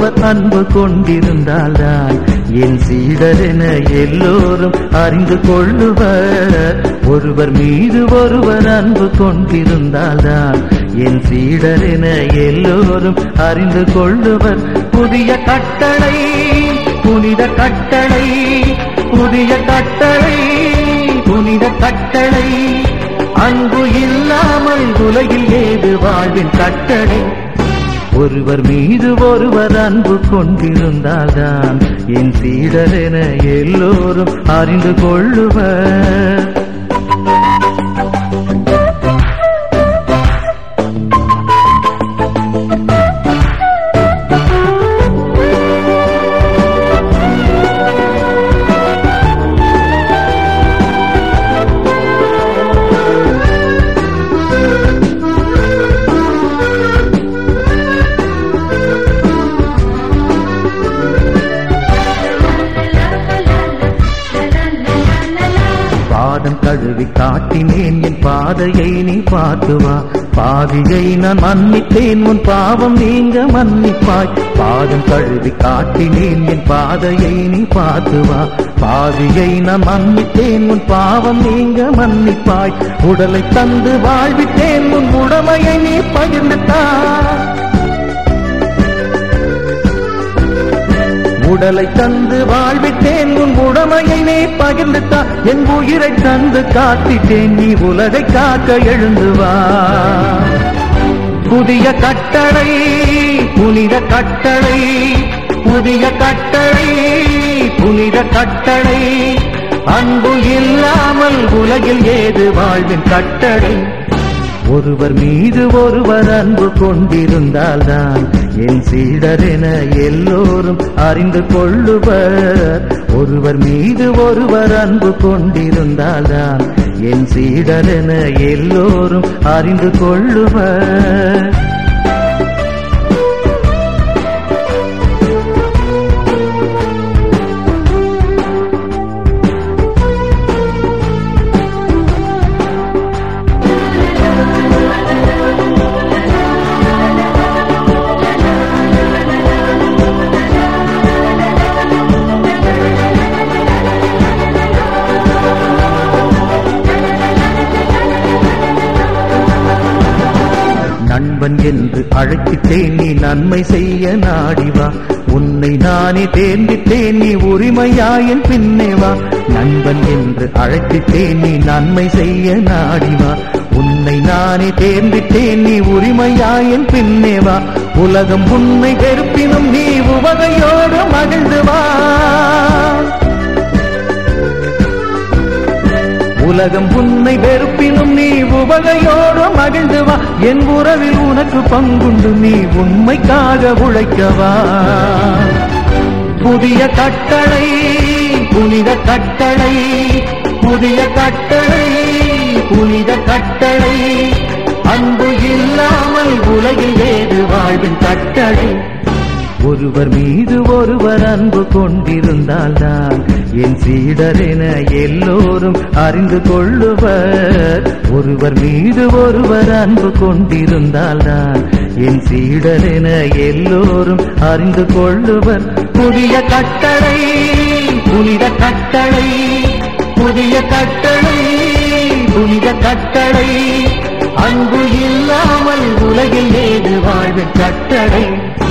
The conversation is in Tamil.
ஒருவர் அன்பு கொண்டிருந்தால்தான் என் சீடரென எல்லோரும் அறிந்து கொள்ளுவர் ஒருவர் மீது ஒருவர் அன்பு கொண்டிருந்தால்தான் என் சீடரென எல்லோரும் அறிந்து கொள்ளுவர் புதிய கட்டளை புனித கட்டளை புதிய கட்டளை புனித கட்டளை அன்பு இல்லாமல் உலகில் ஏது வாழ்வின் கட்டளை ஒருவர் மீது ஒருவர் அன்பு கொண்டிருந்தால்தான் என் சீடரென எல்லோரும் அறிந்து கொள்ளுவர் பாதம் கழுவி காட்டினேன் என் பாதையை நீ பார்த்து வா பாதியை நான் மன்னித்தேன் உன் பாவம் நீங்க மன்னிப்பாய் பாதம் கழுவி காட்டினேன் என் பாதையை நீ பார்த்து வா பாதியை நான் மன்னித்தேன் உன் பாவம் நீங்க மன்னிப்பாய் உடலை தந்து வாழ்வித்தேன் உன் உடமையை நீ பகிர்ந்துத்தா உடலை தந்து வாழ்வித்தேன் உன் உடமையை நீ பகிர்ந்துத்தா என் உயிரை தந்து காத்திட்டேன் நீ உலகை காக்க எழுந்து வா புதிய கட்டளை புனித கட்டளை புதிய கட்டளை புனித கட்டளை அன்பு இல்லாமல் உலகில் ஏது வாழ்வின் கட்டளை ஒருவர் மீது ஒருவர் அன்பு கொண்டிருந்தால்தான் என் சீடரென எல்லோரும் அறிந்து கொள்ளுவர் ஒருவர் மீது ஒருவர் அன்பு கொண்டிருந்தால்தான் என் சீடரென எல்லோரும் அறிந்து கொள்ளுவர் நண்பன் என்று அழைத்திட்டேன் நீ நன்மை செய்ய நாடிவா உன்னை நானே தேர்ந்திட்டேன் நீ உரிமையாயின் பின்னே வா நண்பன் என்று அழைத்திட்டேன் நீ நன்மை செய்ய நாடிவா உன்னை நானே தேர்ந்திட்டேன் நீ உரிமையாயின் பின்னே வா உலகம் உன்னை வெறுப்பினும் நீ உவகையோடு மகிழ்ந்து வா உலகம் உன்னை வெறுப்பினும் நீ உவகையோடு மகிழ்ந்து வா என் உறவில் உனக்கு பங்குண்டு நீ உண்மைக்காக உழைக்கவா புதிய கட்டளை புனித கட்டளை புதிய கட்டளை புனித கட்டளை அன்பு இல்லாமல் உலகில் ஏது வாழ்வின் கட்டளை ஒருவர் மீது ஒருவர் அன்பு கொண்டிருந்தால்தான் என் சீடரென எல்லோரும் அறிந்து கொள்ளுவர் ஒருவர் மீது ஒருவர் அன்பு கொண்டிருந்தால்தான் என் சீடரென எல்லோரும் அறிந்து கொள்ளுவர் புதிய கட்டளை புனித கட்டளை புதிய கட்டளை புனித கட்டளை அன்பு இல்லாமல் உலகில் ஏது வாழ்வின் கட்டளை